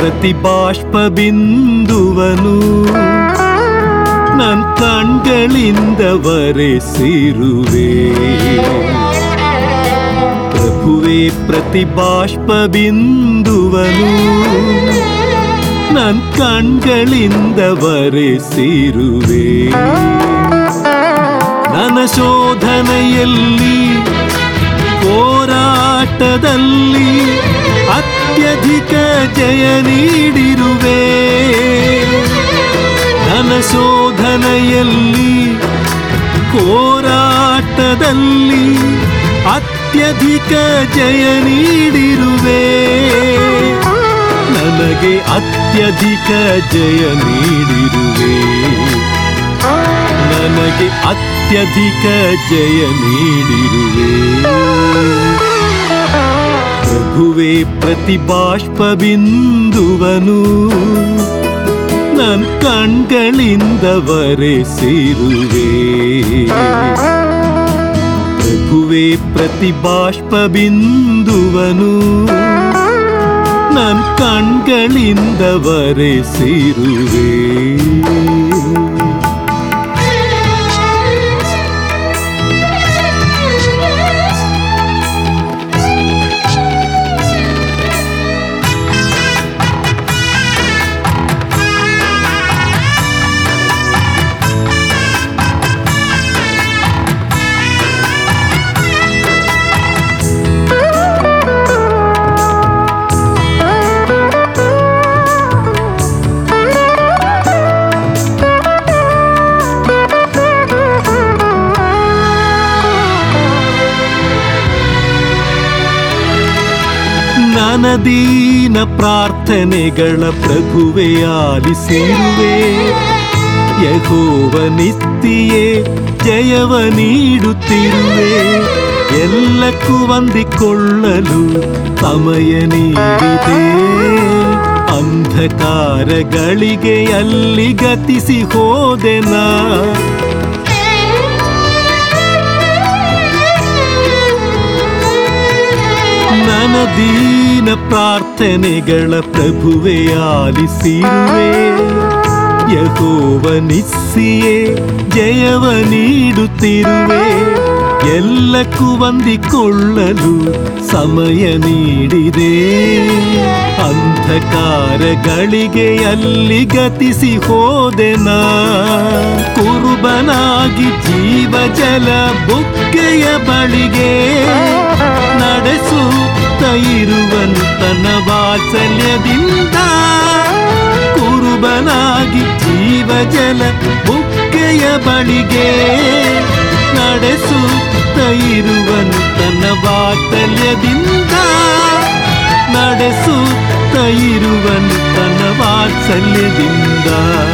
ಪ್ರತಿಬಾಷ್ಪ ಬಿಂದುವನು ನನ್ ಕಣ್ಗಳಿಂದ ವರೆಸಿರುವೆ ಪ್ರಭುವೆ ಪ್ರತಿಬಾಷ್ಪ ಬಿಂದುವನು ನನ್ ಕಣ್ಗಳಿಂದ ವರೆಸಿರುವೆ ನನ್ನ ಶೋಧನೆಯಲ್ಲಿ ಹೋರಾಟದಲ್ಲಿ ಅತ್ಯಧಿಕ ಜಯ ನೀಡಿರುವೆ ನನ್ನ ಶೋಧನೆಯಲ್ಲಿ ಹೋರಾಟದಲ್ಲಿ ಅತ್ಯಧಿಕ ಜಯ ನೀಡಿರುವೆ ನನಗೆ ಅತ್ಯಧಿಕ ಜಯ ನೀಡಿರುವೆ ನನಗೆ ಅತ್ಯಧಿಕ ಜಯ ನೀಡಿರುವೆ ಪ್ರಭುವೆ ಪ್ರತಿಬಾಷ್ಪ ಬಿಂದುವನು ನನ್ ಕಣ್ಗಳಿಂದ ವರೆಸಿರುವೆ ಪ್ರಭುವೆ ಪ್ರತಿಬಾಷ್ಪ ಬಿಂದುವನು ನನ್ ಕಣ್ಗಳಿಂದ ವರೆಸಿರುವೆ ನನದೀನ ಪ್ರಾರ್ಥನೆಗಳ ಪ್ರಭುವೆ ಆಲಿಸಿರುವೆ ಯಹೋವ ನಿತ್ಯೆ ಜಯವ ನೀಡುತ್ತಿರುವೆ ಎಲ್ಲಕ್ಕೂ ಹೊಂದಿಕೊಳ್ಳಲು ಸಮಯ ನೀಡಿದೆ ಅಂಧಕಾರಗಳಿಗೆ ಅಲ್ಲಿ ಗತಿಸಿ ಹೋದೆನಾ ನನ್ನ ದೀನ ಪ್ರಾರ್ಥನೆಗಳ ಪ್ರಭುವೆ ಆಲಿಸಿರುವೆ ಯಹೋವ ನಿಸ್ಸಿಯೇ ಜಯವ ನೀಡುತ್ತಿರುವೆ ಎಲ್ಲಕ್ಕೂ ಹೊಂದಿಕೊಳ್ಳಲು ಸಮಯ ನೀಡಿದೆ ಅಂಧಕಾರಗಳಿಗೆ ಅಲ್ಲಿ ಗತಿಸಿ ಹೋದೆನಾ ಕುರುಬನಾಗಿ ಜೀವ ಜಲ ಬುಕ್ಕೆಯ ಬಳಿಗೆ ನಡೆಸುತ್ತ ಇರುವನು ತನ್ನ ವಾತ್ಸಲ್ಯದಿಂದ ಕುರುಬನಾಗಿ ಜೀವ ಜಲ ಬುಕ್ಕೆಯ ಬಳಿಗೆ ನಡೆಸುತ್ತ ಇರುವನು ತನ್ನ ವಾತ್ಸಲ್ಯದಿಂದ ನಡೆಸುತ್ತ ಇರುವನು ತನ್ನ ವಾತ್ಸಲ್ಯದಿಂದ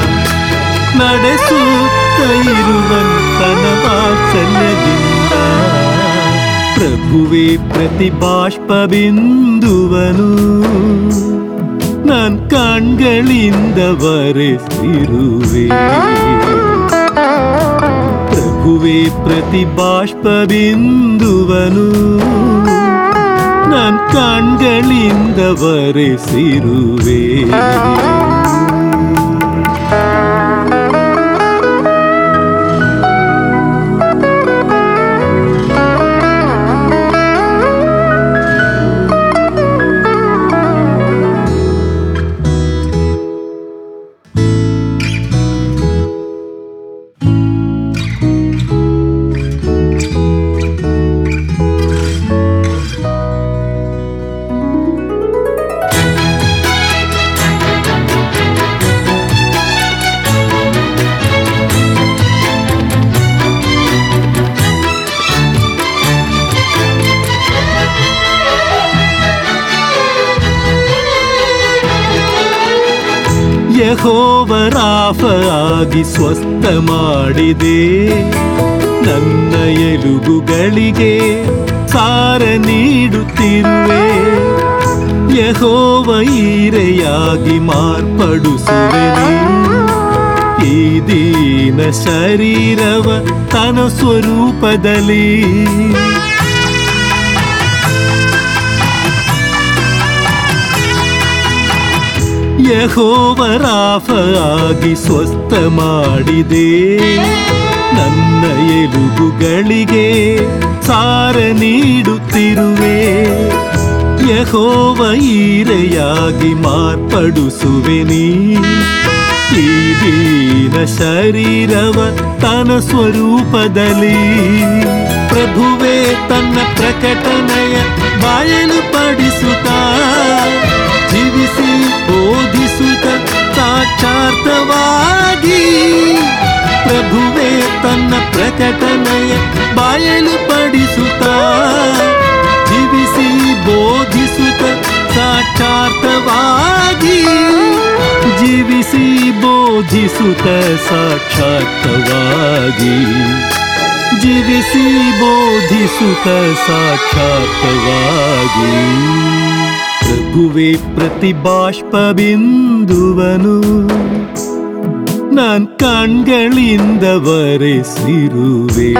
ನಡೆಸುತ್ತ ಇರುವನು ತನ್ನ ವಾತ್ಸಲ್ಯದಿಂದ ಪ್ರಭುವೆ ಪ್ರತಿಬಾಷ್ಪ ಬಿಂದುವನು ನಾನ್ ಕಣ್ಗಳಿಂದ ವರೆಸಿರುವೆ ಪ್ರಭುವೆ ಪ್ರತಿಬಾಷ್ಪ ಬಿಂದುವನು ನಾನ್ ಕಣ್ಗಳಿಂದ ವರೆಸಿರುವೆ ಯಹೋವರಾಫ ಆಗಿ ಸ್ವಸ್ಥ ಮಾಡಿದೆ ನನ್ನ ಎಲುಬುಗಳಿಗೆ ಸಾರ ನೀಡುತ್ತಿರುವೆ ಯಹೋವ ಈರೆಯಾಗಿ ಮಾರ್ಪಡಿಸುವೆನು ಈ ದೀನ ಶರೀರವ ತನ ಸ್ವರೂಪದಲ್ಲಿ ಯಹೋವರಾಫ ಆಗಿ ಸ್ವಸ್ಥ ಮಾಡಿದೆ ನನ್ನ ಎಲುಬುಗಳಿಗೆ ಸಾರ ನೀಡುತ್ತಿರುವೆ ಯಹೋವ ಈರೆಯಾಗಿ ಮಾರ್ಪಡಿಸುವೆ ನೀ ಈ ದೀನ ಶರೀರವ ತನ್ನ ಸ್ವರೂಪದಲ್ಲಿ ಪ್ರಭುವೇ ತನ್ನ ಪ್ರಕಟಣೆಯ ಬಯಲುಪಡಿಸುತ್ತಾ ಜೀವಿಸಿ ಬೋಧಿಸುತ್ತ ಸಾಕ್ಷಾರ್ಥವಾಗಿ ಪ್ರಭುವೇ ತನ್ನ ಪ್ರಕಟಣೆಯ ಬಯಲುಪಡಿಸುತ್ತಾ ಜೀವಿಸಿ ಬೋಧಿಸುತ್ತ ಸಾಕ್ಷಾರ್ಥವಾಗಿ ಜೀವಿಸಿ ಬೋಧಿಸುತ್ತ ಸಾಕ್ಷಾರ್ಥವಾಗಿ ಜೀವಿಸಿ ಬೋಧಿಸುತ್ತ ಸಾಕ್ಷಾರ್ಥವಾಗಿ ಪ್ರಭುವೆ ಪ್ರತಿ ಬಾಷ್ಪ ಬಿಂದುವನು ನಾನ್ ಕಣ್ಗಳಿಂದ ವರೆಸಿರುವೆ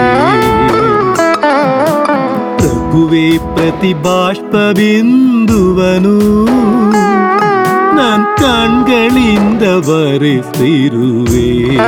ಪ್ರಭುವೆ ಪ್ರತಿ ಬಾಷ್ಪ ಬಿಂದುವನು ನಾನ್ ಕಣ್ಗಳಿಂದ ವರೆಸಿರುವೆ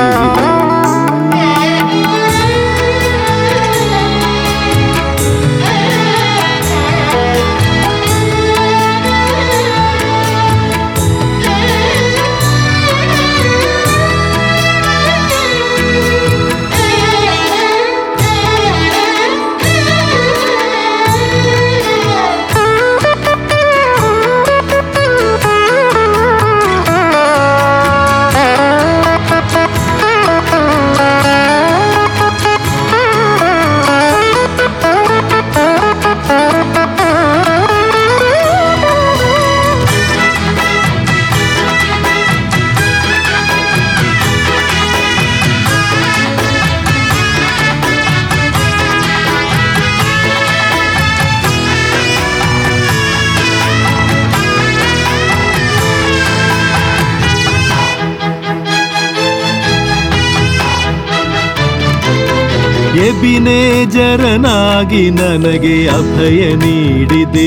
ಎಬಿನೇಜರನಾಗಿ ನನಗೆ ಅಭಯ ನೀಡಿದೆ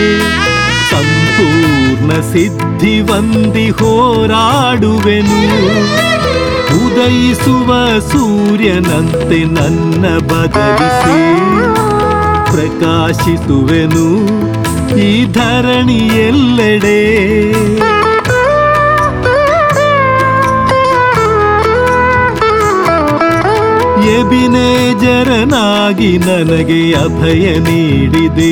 ಸಂಪೂರ್ಣ ಸಿದ್ಧಿ ವಂದಿ ಹೋರಾಡುವೆನು ಉದಯಿಸುವ ಸೂರ್ಯನಂತೆ ನನ್ನ ಬದಲಿಸಿ ಪ್ರಕಾಶಿಸುವೆನು ಈ ಧರಣಿ ಎಲ್ಲೆಡೆ ಎಬಿನೇಜರನಾಗಿ ನನಗೆ ಅಭಯ ನೀಡಿದೆ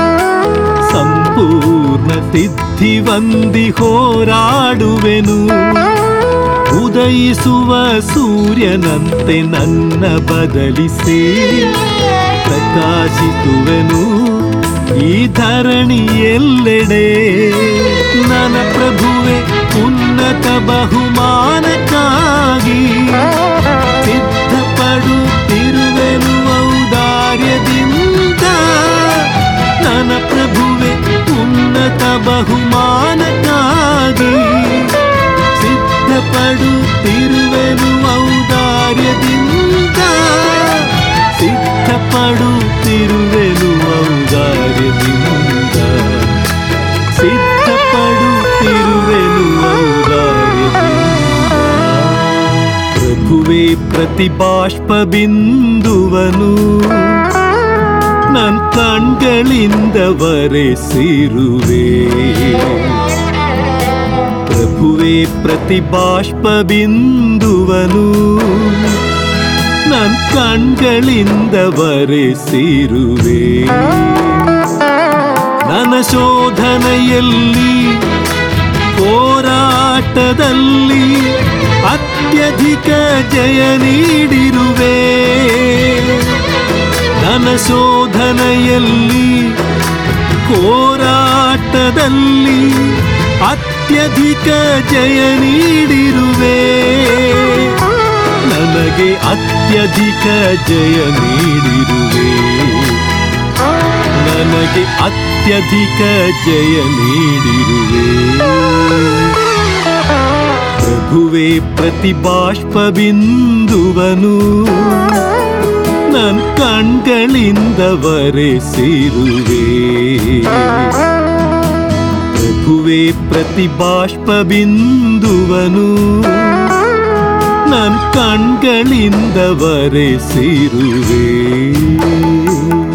ಸಂಪೂರ್ಣ ಸಿದ್ಧಿ ವಂದಿ ಹೋರಾಡುವೆನು ಉದಯಿಸುವ ಸೂರ್ಯನಂತೆ ನನ್ನ ಬದಲಿಸಿ ಪ್ರಕಾಶಿಸುವೆನು ಈ ಧರಣಿ ಎಲ್ಲೆಡೆ ನನ್ನ ಪ್ರಭುವೆ ಉನ್ನತ ಬಹುಮಾನಕ್ಕಾಗಿ ಸಿದ್ಧಪಡುತ್ತಿರುವೆನು ಔದಾರ್ಯದಿಂದ ನನ್ನ ಪ್ರಭುವೆ ಉನ್ನತ ಬಹುಮಾನಕ್ಕಾಗಿ ಸಿದ್ಧಪಡುತ್ತಿರುವೆನು ಔದಾರ್ಯದಿಂದ ಸಿದ್ಧಪಡುತ್ತಿರುವೆನು ಔದಾರ್ಯದಿಂದ ಸಿದ್ಧಪಡುತ್ತಿರುವೆನು ಔದಾರ್ಯದಿಂದ ಪ್ರಭುವೆ ಪ್ರತಿ ಬಾಷ್ಪ ಬಿಂದುವನು ನನ್ ಕಣ್ಗಳಿಂದ ವರೆಸಿರುವೆ ಪ್ರಭುವೆ ಪ್ರತಿ ಬಾಷ್ಪ ಬಿಂದುವನು ನನ್ ಕಣ್ಗಳಿಂದ ವರೆಸಿರುವೆ ನನ್ನ ಶೋಧನೆಯಲ್ಲಿ ಹೋರಾಟದಲ್ಲಿ ಅತ್ಯಧಿಕ ಜಯ ನೀಡಿರುವೆ ನನ್ನ ಶೋಧನೆಯಲ್ಲಿ ಹೋರಾಟದಲ್ಲಿ ಅತ್ಯಧಿಕ ಜಯ ನೀಡಿರುವೆ ನನಗೆ ಅತ್ಯಧಿಕ ಜಯ ನೀಡಿರುವೆ ನನಗೆ ಅತ್ಯಧಿಕ ಜಯ ನೀಡಿರುವೆ ಪ್ರಭುವೆ ಪ್ರತಿ ಬಾಷ್ಪ ಬಿಂದುವನು ನನ್ ಕಣ್ಗಳಿಂದ ವರೆಸಿರುವೆ ಪ್ರಭುವೇ ಪ್ರತಿ ಬಾಷ್ಪ ಬಿಂದುವನು ನನ್ ಕಣ್ಗಳಿಂದ ವರೆಸಿರುವೆ